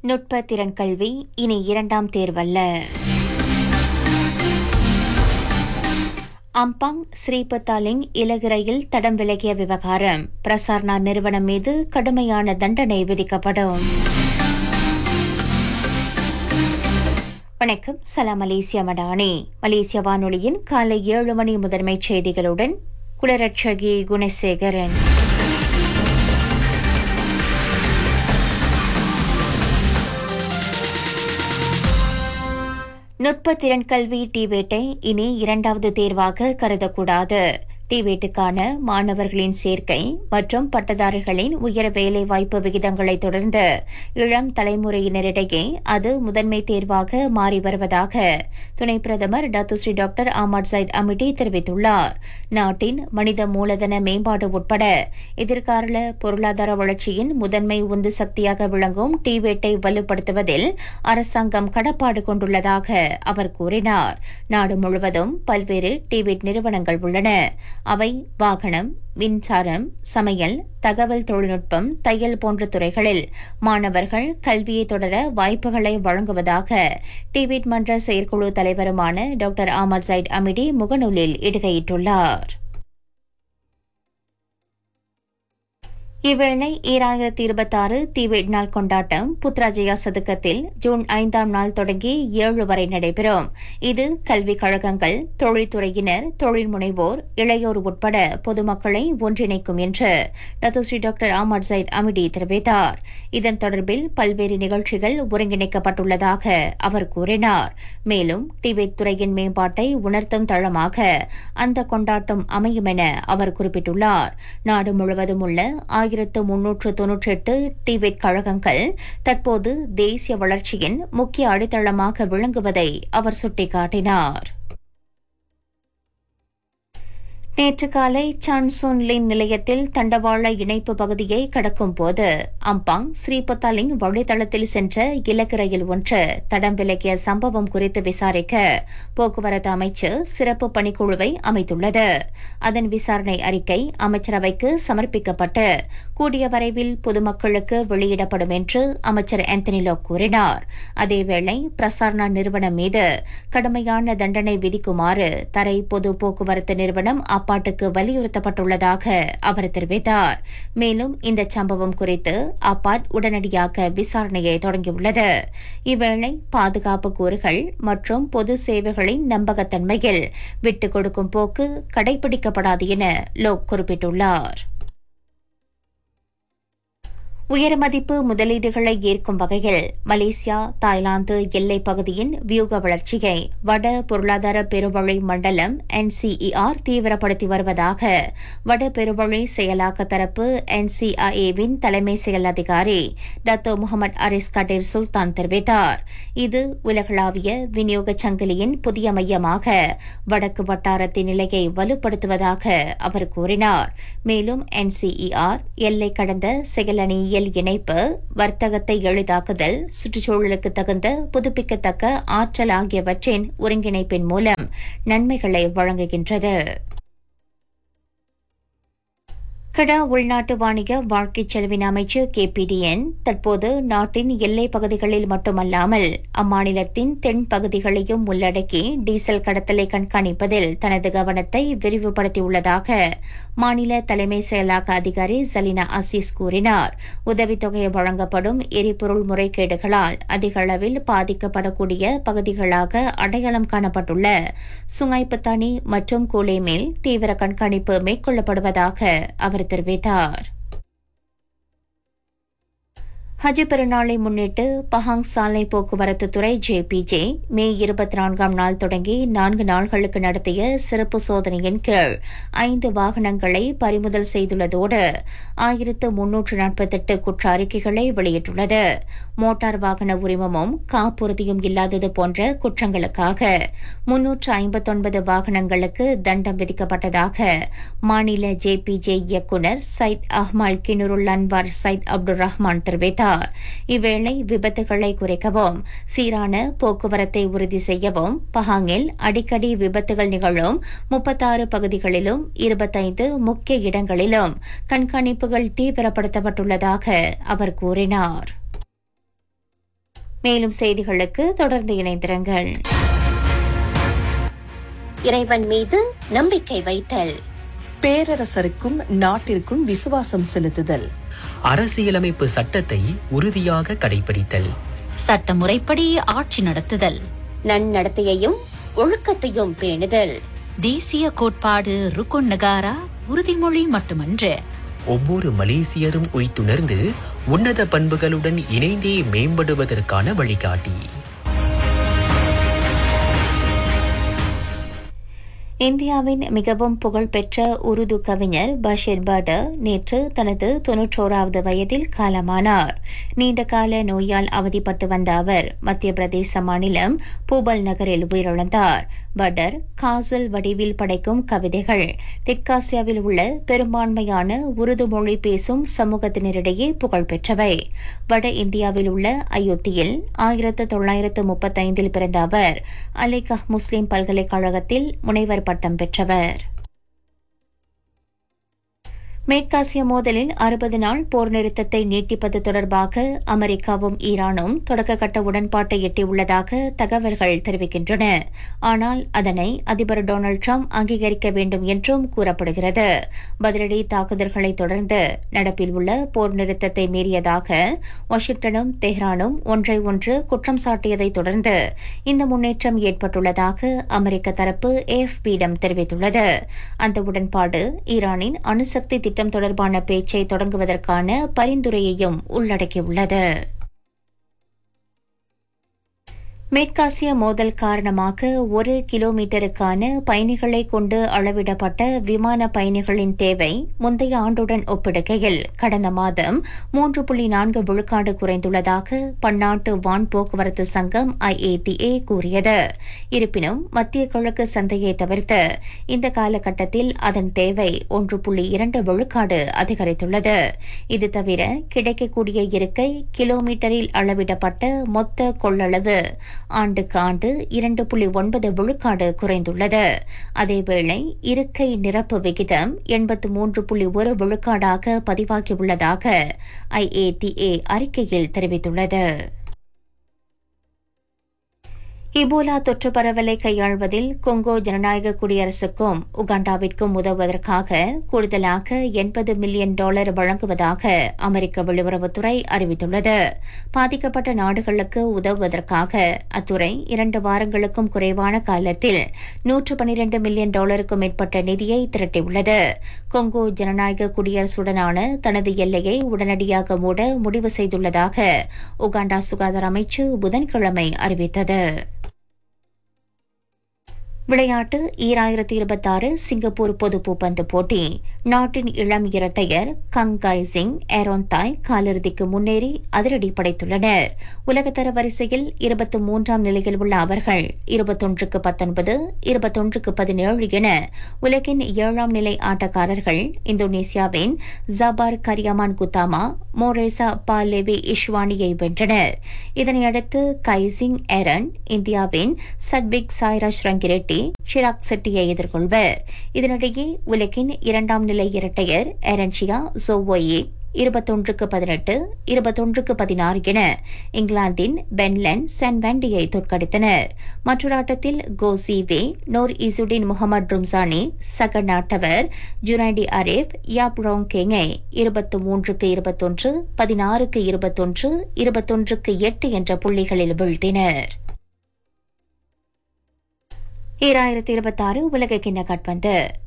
நுட்ப திறன் கல்வி இனி இரண்டாம் தேர்வல்ல அம்பாங் ஸ்ரீபத்தாலிங் இலகிரையில் தடம் விலகிய விவகாரம் பிரசார்னா நிறுவனம் மீது கடுமையான தண்டனை விதிக்கப்படும் வணக்கம் சலாம் மலேசியா மடானி மலேசிய வானொலியின் காலை ஏழு மணி முதன்மைச் செய்திகளுடன் குளரட்சகி குணசேகரன் நுட்ப திறன் கல்வி டிவேட்டை இனி இரண்டாவது தேர்வாக கருதக்கூடாது டிவேட்டுக்கான மாணவர்களின் சேர்க்கை மற்றும் பட்டதாரிகளின் உயர் வேலைவாய்ப்பு விகிதங்களை தொடர்ந்து இளம் தலைமுறையினரிடையே அது முதன்மை தேர்வாக மாறி வருவதாக துணை பிரதமர் doctor doctor Ahmad Zahid Hamidi தெரிவித்துள்ளார் நாட்டின் மனித மூலதன மேம்பாடு உட்பட எதிர்கால பொருளாதார வளர்ச்சியின் முதன்மை உந்து சக்தியாக விளங்கும் டிவேட்டை வலுப்படுத்துவதில் அரசாங்கம் கடப்பாடு கொண்டுள்ளதாக அவர் கூறினார் நாடு முழுவதும் பல்வேறு டிவேட் நிறுவனங்கள் உள்ளன அவை வாகனம் மின்சாரம் சமையல் தகவல் தொழில்நுட்பம் தையல் போன்ற துறைகளில் மாணவர்கள் கல்வியை தொடர வாய்ப்புகளை வழங்குவதாக டிவிட் மன்ற செயற்குழு தலைவருமான டாக்டர் அமர் சைட் அமிடி முகநூலில் இடுகையிட்டுள்ளார் இவ்வேளை ஈராயிரத்தி இருபத்தாறு தீவிட் நாள் கொண்டாட்டம் புத்ராஜயா சதுக்கத்தில் ஜூன் ஐந்தாம் நாள் தொடங்கி ஏழு வரை நடைபெறும் இது கல்விக் கழகங்கள் தொழில்துறையினர் தொழில் முனைவோர் இளையோர் உட்பட பொதுமக்களை ஒன்றிணைக்கும் என்று Datuk Seri doctor Ahmad Zahid Hamidi தெரிவித்தார் இதன் தொடர்பில் பல்வேறு நிகழ்ச்சிகள் ஒருங்கிணைக்கப்பட்டுள்ளதாக அவர் கூறினார் மேலும் டிபெட் துறையின் மேம்பாட்டை உணர்த்தும் தளமாக அந்த கொண்டாட்டம் அமையும் என அவர் குறிப்பிட்டுள்ளார் நாடு முழுவதும் உள்ள ஆயிரத்து முன்னூற்று தொன்னூற்றி எட்டு டிபெட் கழகங்கள் தற்போது தேசிய வளர்ச்சியின் முக்கிய அடித்தளமாக விளங்குவதை அவர் சுட்டிக்காட்டினார் நேற்று காலை சான்சோன் லின் நிலையத்தில் தண்டவாள இணைப்பு பகுதியை கடக்கும் போது அம்பாங் ஸ்ரீபத்தாலிங் வழித்தளத்தில் சென்ற இலக்கு ரயில் ஒன்று தடம் விலகிய சம்பவம் குறித்து விசாரிக்க போக்குவரத்து அமைச்சு சிறப்பு பணிக்குழுவை அமைத்துள்ளது அதன் விசாரணை அறிக்கை அமைச்சரவைக்கு சமர்ப்பிக்கப்பட்டு கூடிய விரைவில் பொதுமக்களுக்கு வெளியிடப்படும் என்று அமைச்சர் ஆந்தனிலோ கூறினார் அதேவேளை பிரசார்னா நிறுவனம் மீது கடுமையான தண்டனை விதிக்குமாறு தரை பொது போக்குவரத்து நிறுவனம் அப்பாட்டுக்கு வலியுறுத்தப்பட்டுள்ளதாக அவர் தெரிவித்தார் மேலும் இந்த சம்பவம் குறித்து அப்பாட் உடனடியாக விசாரணையை தொடங்கியுள்ளது இவ்வேளை பாதுகாப்பு கூறுகள் மற்றும் பொது சேவைகளின் நம்பகத்தன்மையில் விட்டுக் கொடுக்கும் போக்கு கடைபிடிக்கப்படாது என லோக் குறிப்பிட்டுள்ளார் உயர் மதிப்பு முதலீடுகளை ஏற்கும் வகையில் மலேசியா தாய்லாந்து எல்லைப் பகுதியின் வியூக வளர்ச்சியை வட பொருளாதார பெருவழி மண்டலம் என்சிஇஆர் தீவிரப்படுத்தி வருவதாக வட பெருவழி செயலாக்க தரப்பு என்சிஐஏவின் தலைமை செயல் அதிகாரி டத்தோ முகமது அரிஸ் கடீர் சுல்தான் தெரிவித்தார் இது உலகளாவிய விநியோக சங்கிலியின் புதிய மையமாக வடக்கு வட்டாரத்தின் நிலையை வலுப்படுத்துவதாக அவர் கூறினார் மேலும் என்சிஇஆர் எல்லை கடந்த செயலணியியல் இணைப்பு வர்த்தகத்தை எளிதாக்குதல் சுற்றுச்சூழலுக்கு தகுந்த புதுப்பிக்கத்தக்க ஆற்றல் ஆகியவற்றின் ஒருங்கிணைப்பின் மூலம் நன்மைகளை வழங்குகின்றது கடா உள்நாட்டு வாணிக வாழ்க்கைச் செலவின அமைச்சு கேபிடிஎன் தற்போது நாட்டின் எல்லைப் பகுதிகளில் மட்டுமல்லாமல் அம்மாநிலத்தின் தென் பகுதிகளையும் உள்ளடக்கி டீசல் கடத்தலை கண்காணிப்பதில் தனது கவனத்தை விரிவுபடுத்தியுள்ளதாக மாநில தலைமை செயலாக்க அதிகாரி சலீனா அசீஸ் கூறினார் உதவித்தொகை வழங்கப்படும் எரிபொருள் முறைகேடுகளால் அதிக அளவில் பாதிக்கப்படக்கூடிய பகுதிகளாக அடையாளம் காணப்பட்டுள்ள சுங்காய்பத்தானி மற்றும் கூலேமேல் தீவிர கண்காணிப்பு மேற்கொள்ளப்படுவதாக அவர் தெரிவித்தார் ஹஜ் பெருநாளை முன்னிட்டு பஹாங் சாலை போக்குவரத்து துறை ஜேபிஜே மே இருபத்தி நான்காம் நாள் தொடங்கி நான்கு நாள்களுக்கு நடத்திய சிறப்பு சோதனையின் கீழ் ஐந்து வாகனங்களை பறிமுதல் செய்துள்ளதோடு ஆயிரத்து முன்னூற்று நாற்பத்தெட்டு குற்ற அறிக்கைகளை வெளியிட்டுள்ளது மோட்டார் வாகன உரிமமும் காப்புறுதியும் இல்லாதது போன்ற குற்றங்களுக்காக முன்னூற்று ஐம்பத்தொன்பது வாகனங்களுக்கு தண்டம் விதிக்கப்பட்டதாக மாநில ஜேபிஜே இயக்குநர் Syed Ahmal Kinurul Anwar Syed Abdul Rahman தெரிவித்தார் இவ்வேளை விபத்துகளை குறைக்கவும் சீரான போக்குவரத்தை உறுதி செய்யவும் பஹாங்கில் அடிக்கடி விபத்துகள் நிகழும் முப்பத்தாறு பகுதிகளிலும் இருபத்தைந்து முக்கிய இடங்களிலும் கண்காணிப்புகள் தீவிரப்படுத்தப்பட்டுள்ளதாக அவர் கூறினார் மேலும் செய்திகளுக்கு தொடர்ந்து இணைந்திருங்கள் இறைவன் மீது நம்பிக்கை வைத்தல் பேரரசருக்கும் நாட்டிற்கும் விசுவாசம் செலுத்துதல் அரசியலமைப்பு சட்டத்தை உறுதியாக கடைபிடித்தல் சட்டமுறைப்படி ஆட்சி நடத்துதல் நன்னடத்தையையும் ஒழுக்கத்தையும் பேணுதல் தேசிய கோட்பாடு ருக்குன் நகாரா உறுதிமொழி மட்டுமன்று ஒவ்வொரு மலேசியரும் உய்த்துணர்ந்து உன்னத பண்புகளுடன் இணைந்தே மேம்படுவதற்கான வழிகாட்டி இந்தியாவின் மிகவும் புகழ்பெற்ற உருது கவிஞர் பஷீர் பர்டர் நேற்று தனது தொன்னூற்றோராவது வயதில் காலமானார் நீண்டகால நோயால் அவதிப்பட்டு வந்த அவர் மத்திய பிரதேச மாநிலம் பூபல் நகரில் உயிரிழந்தார் பர்டர் காசல் வடிவில் படைக்கும் கவிதைகள் தெற்காசியாவில் உள்ள பெரும்பான்மையான உருது மொழி பேசும் சமூகத்தினரிடையே புகழ்பெற்றவை வட இந்தியாவில் உள்ள அயோத்தியில் ஆயிரத்து தொள்ளாயிரத்து முப்பத்தைந்தில் பிறந்த அவர் அலிகா முஸ்லிம் பல்கலைக்கழகத்தில் முனைவர் பட்டம் பெற்றவர் மேற்காசிய மோதலில் அறுபது நாள் போர் நிறுத்தத்தை நீட்டிப்பது தொடர்பாக அமெரிக்காவும் ஈரானும் தொடக்கக்கட்ட உடன்பாட்டை எட்டியுள்ளதாக தகவல்கள் தெரிவிக்கின்றன ஆனால் அதனை அதிபர் டொனால்டு ட்ரம்ப் அங்கீகரிக்க வேண்டும் என்றும் கூறப்படுகிறது பதிலடி தாக்குதல்களை தொடர்ந்து நடப்பில் உள்ள போர் நிறுத்தத்தை மீறியதாக வாஷிங்டனும் தெஹ்ரானும் ஒன்றை ஒன்று குற்றம் சாட்டியதை தொடர்ந்து இந்த முன்னேற்றம் ஏற்பட்டுள்ளதாக அமெரிக்க தரப்பு ஏஎஃபியிடம் தெரிவித்துள்ளது அந்த உடன்பாடு ஈரானின் அணுசக்தி திட்டம் தொடர்பான பேச்சை தொடங்குவதற்கான பரிந்துரையையும் உள்ளடக்கியுள்ளது மேற்காசிய மோதல் காரணமாக ஒரு கிலோமீட்டருக்கான பயணிகளை கொண்டு அளவிடப்பட்ட விமான பயணிகளின் தேவை முந்தைய ஆண்டுடன் ஒப்பிடுகையில் கடந்த மாதம் மூன்று புள்ளி நான்கு விழுக்காடு குறைந்துள்ளதாக பன்னாட்டு வான் போக்குவரத்து சங்கம் ஐஏடிஏ கூறியது இருப்பினும் மத்திய கிழக்கு சந்தையை தவிர்த்து இந்த காலகட்டத்தில் அதன் தேவை ஒன்று புள்ளி இரண்டு விழுக்காடு அதிகரித்துள்ளது இது தவிர கிடைக்கக்கூடிய இருக்கை கிலோமீட்டரில் அளவிடப்பட்ட மொத்த கொள்ளளவு ஆண்டுக்கு ஆண்டு இரண்டு புள்ளி ஒன்பது விழுக்காடு குறைந்துள்ளது அதேவேளை இருக்கை நிரப்பு விகிதம் எண்பத்து மூன்று புள்ளி ஒரு விழுக்காடாக பதிவாகியுள்ளதாக ஐஏடிஏ அறிக்கையில் தெரிவித்துள்ளது இபோலா தொற்று பரவலை கையாள்வதில் கொங்கோ ஜனநாயக குடியரசுக்கும் உகாண்டாவிற்கும் உதவுவதற்காக கூடுதலாக எண்பது மில்லியன் டாலர் வழங்குவதாக அமெரிக்க வெளியுறவுத்துறை அறிவித்துள்ளது பாதிக்கப்பட்ட நாடுகளுக்கு உதவுவதற்காக அத்துறை இரண்டு வாரங்களுக்கும் குறைவான காலத்தில் நூற்று பனிரண்டு மில்லியன் டாலருக்கும் மேற்பட்ட நிதியை திரட்டியுள்ளது கொங்கோ ஜனநாயக குடியரசுடனான தனது எல்லையை உடனடியாக மூட முடிவு செய்துள்ளதாக உகாண்டா சுகாதார அமைச்சு புதன்கிழமை அறிவித்தது விளையாட்டு ஈராயிரத்தி இருபத்தாறு சிங்கப்பூர் பொது பூப்பந்து போட்டி நாட்டின் இளம் இரட்டையர் கங்காய் சிங் ஏரோன் தாய் காலிறுதிக்கு முன்னேறி அதிரடி படைத்துள்ளனர் உலகத்தர வரிசையில் இருபத்தி மூன்றாம் நிலையில் உள்ள அவர்கள் இருபத்தொன்றுக்கு பத்தொன்பது இருபத்தொன்றுக்கு பதினேழு என உலகின் ஏழாம் நிலை ஆட்டக்காரர்கள் இந்தோனேசியாவின் ஜபார் கரியாமான் குத்தாமா மோரேசா பாலேவி இஷ்வானியை வென்றனர் இதனையடுத்து கைசிங் ஏரன் இந்தியாவின் சட்பிக் சாய்ராஜ் ரங்கிரெட்டி ஷிராக் செட்டியை எதிர்கொள்வர் இதனிடையே உலகின் இரண்டாம் நிலை இரட்டையர் எரன்ஷியா ஜோவோயே இருபத்தொன்றுக்கு பதினெட்டு இருபத்தொன்றுக்கு பதினாறு என இங்கிலாந்தின் பென்லன் சென்வெண்டியை தோற்கடித்தனர் மற்றொரு ஆட்டத்தில் கோசிவே நோர் இசுடின் முகமது ரும்சானி சக நாட்டவர் ஜுனைடி அரேப் யாப் ரோங் கேங்கை இருபத்து மூன்றுக்கு இருபத்தொன்று பதினாறுக்கு இருபத்தொன்று இருபத்தொன்றுக்கு எட்டு என்ற புள்ளிகளில் வீழ்த்தினர் ஈராயிரத்தி இருபத்தாறு உலக கிண்ண காட்பந்து